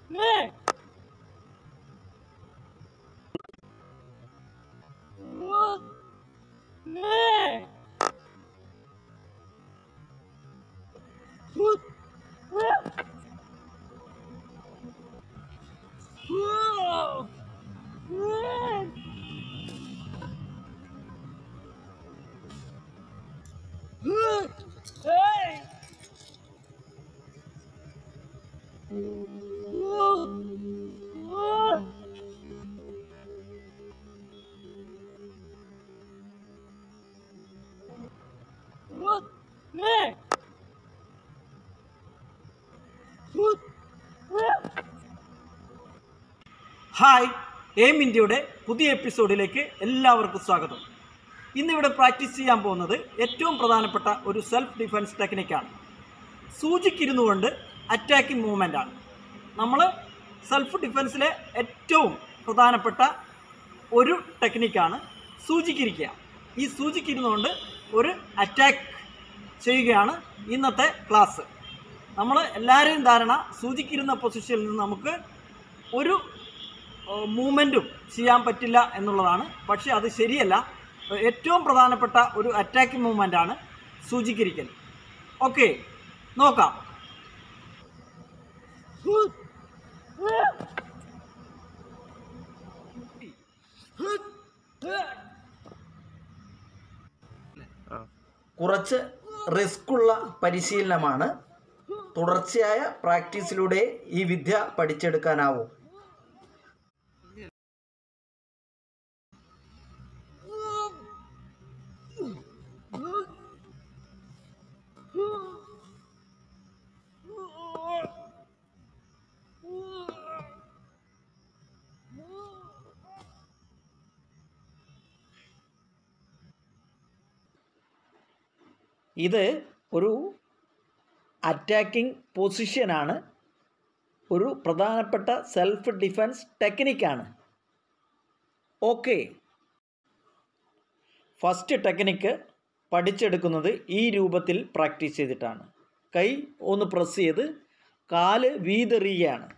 hi aim ഇന്ത്യയുടെ പുതിയ എപ്പിസോഡിലേക്ക് എല്ലാവർക്കും സ്വാഗതം ഇന്നിവിടെ പ്രാക്ടീസ് ചെയ്യാൻ പോകുന്നത് ഏറ്റവും പ്രധാനപ്പെട്ട ഒരു സെൽഫ് ഡിഫെൻസ് ടെക്നിക്കാണ് സൂചിക്കിരുന്നു കൊണ്ട് അറ്റാക്കിംഗ് മൂവ്മെൻ്റ് ആണ് നമ്മൾ സെൽഫ് ഡിഫെൻസിലെ ഏറ്റവും പ്രധാനപ്പെട്ട ഒരു ടെക്നിക്കാണ് സൂചിക്കിരിക്കുക ഈ സൂചിക്കിരുന്നുകൊണ്ട് ഒരു അറ്റാക്ക് ചെയ്യുകയാണ് ഇന്നത്തെ ക്ലാസ് നമ്മൾ എല്ലാവരെയും ധാരണ സൂചിക്കിരുന്ന പൊസിഷനിൽ നിന്ന് നമുക്ക് ഒരു മൂവ്മെൻറ്റും ചെയ്യാൻ പറ്റില്ല എന്നുള്ളതാണ് പക്ഷേ അത് ശരിയല്ല ഏറ്റവും പ്രധാനപ്പെട്ട ഒരു അറ്റാക്കിംഗ് മൂവ്മെൻ്റ് ആണ് സൂചിക്കിരിക്കൽ ഓക്കെ നോക്കാം കുറച്ച് റിസ്ക്കുള്ള പരിശീലനമാണ് തുടർച്ചയായ പ്രാക്ടീസിലൂടെ ഈ വിദ്യ പഠിച്ചെടുക്കാനാവൂ ഇത് ഒരു അറ്റാക്കിംഗ് പൊസിഷനാണ് ഒരു പ്രധാനപ്പെട്ട സെൽഫ് ഡിഫെൻസ് ടെക്നിക്കാണ് ഓക്കെ ഫസ്റ്റ് ടെക്നിക്ക് പഠിച്ചെടുക്കുന്നത് ഈ രൂപത്തിൽ പ്രാക്ടീസ് ചെയ്തിട്ടാണ് കൈ ഒന്ന് പ്രസ് ചെയ്ത് കാല് വീതെറിയുകയാണ്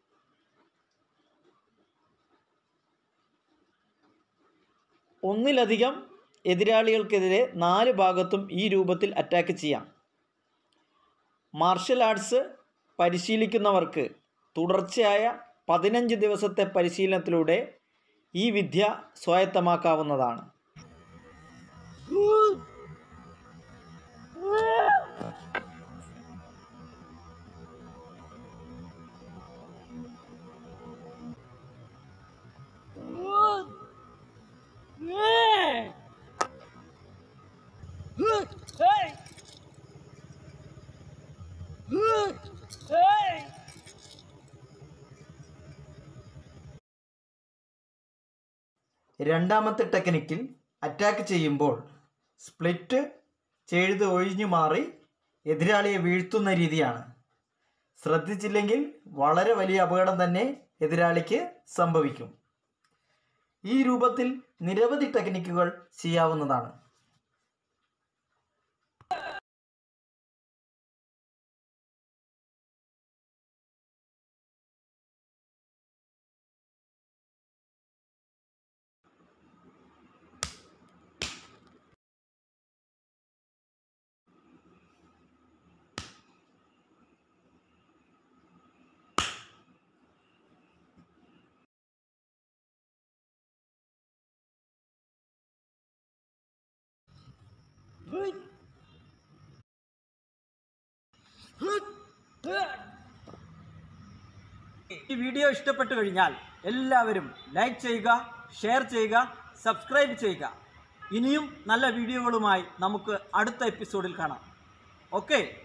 ഒന്നിലധികം എതിരാളികൾക്കെതിരെ നാല് ഭാഗത്തും ഈ രൂപത്തിൽ അറ്റാക്ക് ചെയ്യാം മാർഷൽ ആർട്സ് പരിശീലിക്കുന്നവർക്ക് തുടർച്ചയായ പതിനഞ്ച് ദിവസത്തെ പരിശീലനത്തിലൂടെ ഈ വിദ്യ സ്വായത്തമാക്കാവുന്നതാണ് രണ്ടാമത്തെ ടെക്നിക്കിൽ അറ്റാക്ക് ചെയ്യുമ്പോൾ സ്പ്ലിറ്റ് ചെയ്ത് ഒഴിഞ്ഞു മാറി എതിരാളിയെ വീഴ്ത്തുന്ന രീതിയാണ് ശ്രദ്ധിച്ചില്ലെങ്കിൽ വളരെ വലിയ അപകടം തന്നെ എതിരാളിക്ക് സംഭവിക്കും ഈ രൂപത്തിൽ നിരവധി ടെക്നിക്കുകൾ ചെയ്യാവുന്നതാണ് ഈ വീഡിയോ ഇഷ്ടപ്പെട്ടു കഴിഞ്ഞാൽ എല്ലാവരും ലൈക്ക് ചെയ്യുക ഷെയർ ചെയ്യുക സബ്സ്ക്രൈബ് ചെയ്യുക ഇനിയും നല്ല വീഡിയോകളുമായി നമുക്ക് അടുത്ത എപ്പിസോഡിൽ കാണാം ഓക്കെ